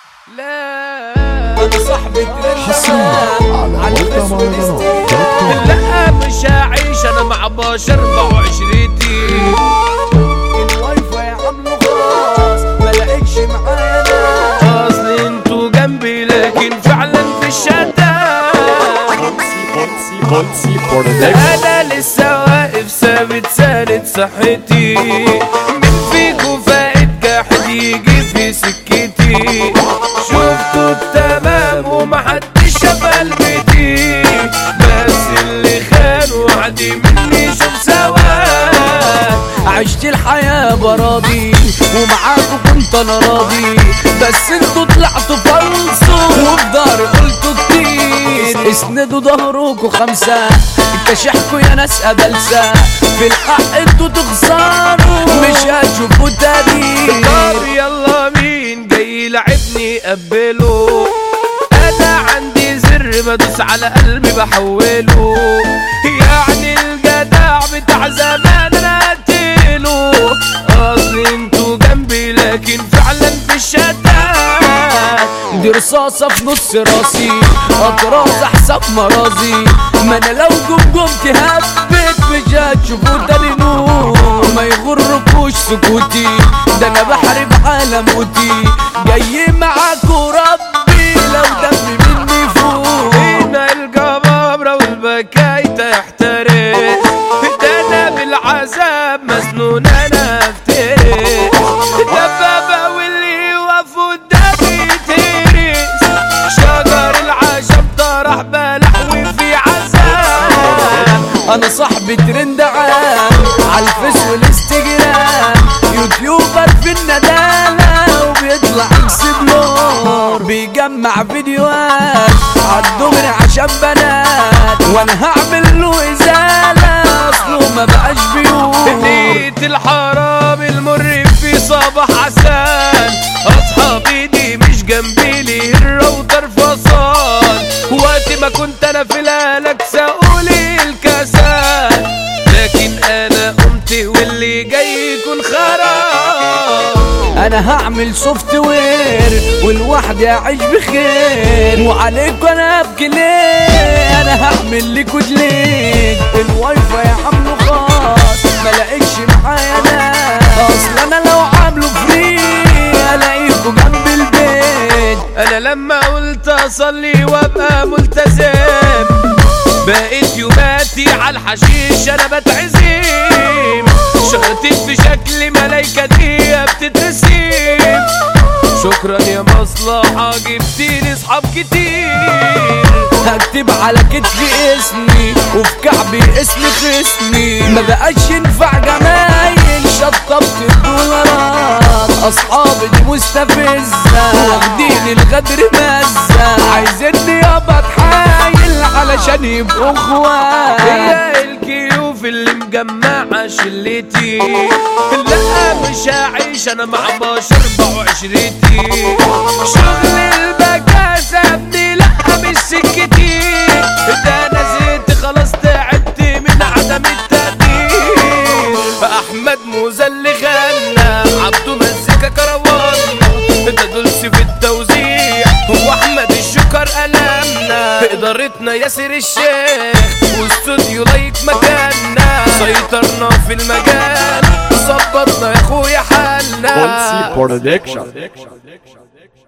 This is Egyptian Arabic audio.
لا انا صاحبي ترند حصريا على على موقع الفيسبوك مهرجانات دوت كوم لا مش هعيش انا مع بشر وعشرتي الواي فاي عامله خلاص ما لاقيكش معايا انا اصل انتوا جنبي لكن فعلا في الشتات انا لسه واقف ثابت ساند صحتي من فيكوا فائد جاحد يجي في سكتي شفتوا التمام ومحدش شاف قلبتي بس اللي خان وعدي مني شوف سواد عشت الحياة براضي ومعاكوا كنت انا راضي بس انتوا طلعتوا فلصوا وفي ضهري قلتوا كتير اسندوا ظهركوا خمسة اكتشحكوا يا ناس قبلسة في الحق انتوا تخسروا مش هتشوفوا تاني طب يلا مين جاي يلعبني قبله انا عندي زر بدوس على قلبي بحوله يعني الجدع بتاع زمان انا قتله اصل انتوا جنبي لكن فعلا في الشتات دي رصاصة في نص راسي أطراز أحسب مرازي ما أنا لو جم جم تهبت مش هتشوفوا تاني نور ما يغركوش سكوتي ده أنا بحارب على موتي جاي معاكوا ربي لو دمي مني فوق هنا الجبابرة والبكاي تحترق ده انا بالعذاب مسنون انا افترق دبابة واللي يقف قدامي يتهرس شجر العشب طرح بلح وفي عذاب انا صاحبي ترند عام على الفيس والانستجرام يوتيوبر في الندالة وبيطلع اكسبلور بيجمع فيديوهات عالدغري عشان بنات وانا هعمل له ازالة اصله ما بقاش بيور نيت الحرام المر في صباح عسان اصحابي دي مش جنبي لي الراوتر فصال وقت ما كنت انا في الهلك سأقولي الكسال لكن انا قمت واللي جاي يكون خراب انا هعمل سوفت وير والواحد اعيش بخير وعليكم انا ابكي ليه انا هعمل لكوا دليل الواي فاي عامله خاص ما لاقيكش معايا انا اصل انا لو عامله فري الاقيكوا جنب البيت انا لما قلت اصلي وابقى ملتزم بقيت يوماتي على الحشيش انا بتعزم شغلتي في شكل ملايكة دي بتترسم شكرا يا مصلحة جبتيلي صحاب كتير هكتب على كتفي اسمي وفي كعبي اسم خصمي ما بقاش ينفع جمايل شطبت الدولارات اصحابي دي مستفزة واخدين الغدر مزة عايزيني يابا اتحايل علشان يبقوا اخوات هي الكيوف اللي مجمعة شلتي لا مش هعيش انا مع بشر وعشرتي شغل البكاسة ابني لا مش سكتي ده انا زهقت خلاص تعبت من عدم التقدير احمد موزة اللي غنى عبده مزيكا كروان ده دولس في التوزيع هو احمد الشكر قلمنا بإدارتنا ياسر الشيخ واستوديو لايك مكاننا سيطرنا في المجال ظبطنا يا اخويا حالنا Production